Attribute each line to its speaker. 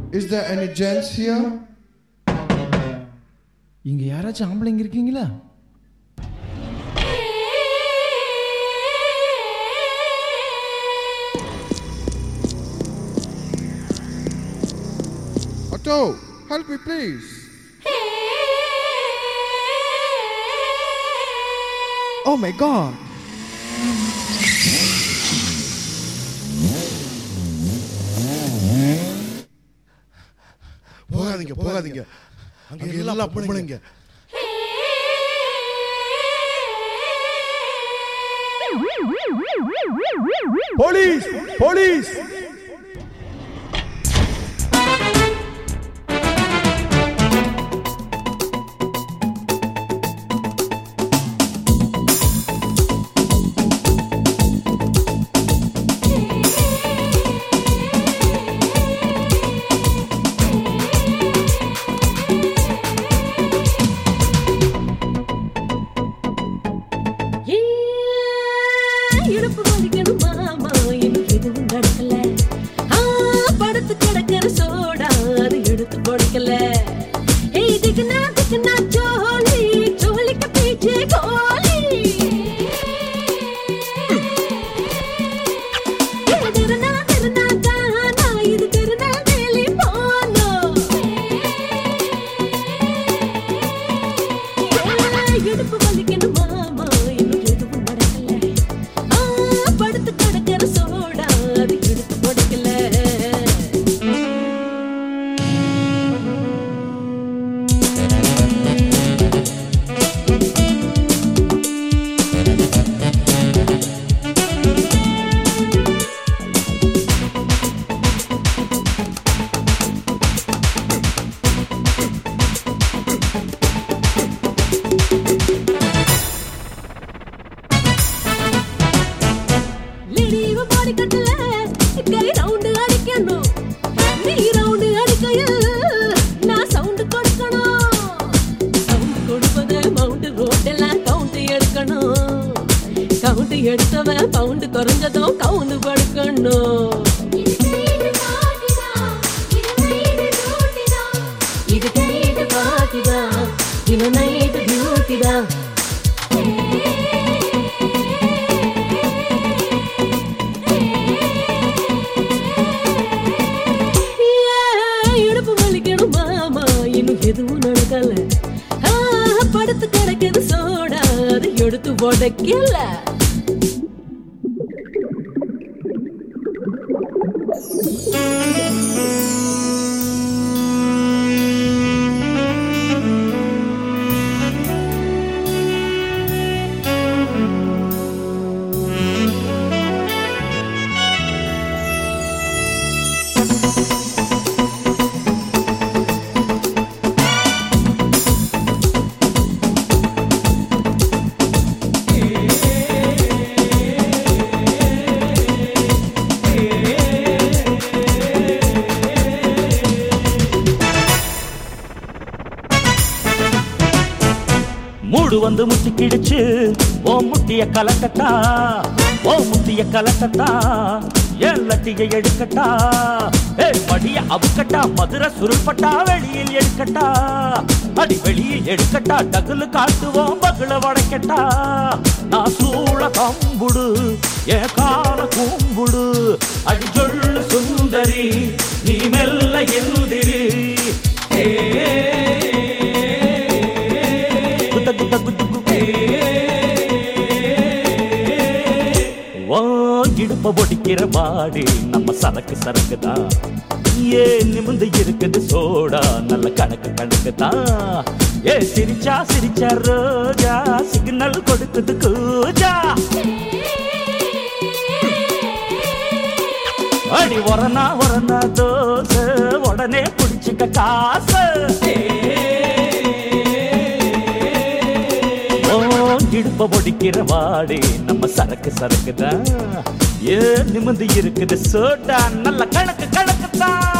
Speaker 1: Is there any gents here?
Speaker 2: இங்க யாராச்சும் ஆம்பளைங்க இருக்கீங்களா
Speaker 1: Otto, help me please. Oh my god.
Speaker 3: போகாதீங்க போகாதீங்க அங்க எல்லாம் பொம்பளைங்க
Speaker 2: போலீஸ் போலீஸ்
Speaker 4: இடுப்பு வலிக்கணும் மாமா எனக்கு எதுவும் நடக்கல ஆ, படுத்து கிடக்கிற சோடா அது எடுத்து கொடுக்கல ஏய் திக்குனா திக்குனா ஜோலி ஜோலிக்கு பீச்சே கோலி இது திருநா திருநா தானா இது திருநெல்வேலி போனோம் இடுப்பு வலிக்கணும் மாமா இன்னும் எதுவும் நடக்கல ஆ, படுத்து கிடக்கிற சோடா அது எடுத்து கொடுக்கல லெடிவ பாடி கட்டல கை ரவுண்டு அடிக்கணும் நீ ரவுண்டு அடிக்கையில் நான் சவுண்டு கொடுக்கணும் சவுண்டு கொடுப்பது மவுண்ட் ரோட்டெல்லாம் கவுண்ட் எடுக்கணும் கவுண்ட் எடுத்தவன் பவுண்டு குறைஞ்சதும் கவுண்டு படுக்கணும் இது கைது பாட்டிதான் இது நைட்டு டியூட்டி தான் ஏய், இடுப்பு வலிக்கணும் மாமா இன்னும் எதுவும் நடக்கல ஆ, படுத்து கிடக்குது சோடா அது எடுத்து உடைக்கல
Speaker 5: மூடு வந்து முட்டிக்கிடுச்சு ஓ முட்டிய கலக்கட்டா ஓ முட்டிய கலக்கட்டா ஏன் லட்டிய எடுக்கட்டா ஏ மடிய அவுக்கட்டா மதுரை சுருள்பட்டா வெளியில் எடுக்கட்டா அடி வெளியில் எடுக்கட்டா டகுலு காட்டுவோம் பகுல வளைக்கட்டா நான் சூழ கம்புடு ஏ கால கும்புடு அடி சொல்லு சுந்தரி நீ மெல்ல எழுதிரி குத்த குத்த குத்து குத்து ஓ இடுப்ப ஒடிக்கிற பாடி நம்ம சரக்கு சரக்கு தான் ஏ நிமிந்து இருக்குது சோடா நல்ல கணக்கு கணக்கு தான் ஏ சிரிச்சா சிரிச்சா ரோஜா சிக்னல் கொடுக்குது கூஜா அடி ஒரனா ஒரனா தோசை உடனே குடிச்சுக்க காசு ஓ இடுப்ப ஒடிக்கிற வாடி நம்ம சரக்கு சரக்கு தான் ஏ நிமிந்து இருக்குது சோடா நல்ல கணக்கு கணக்கு தான்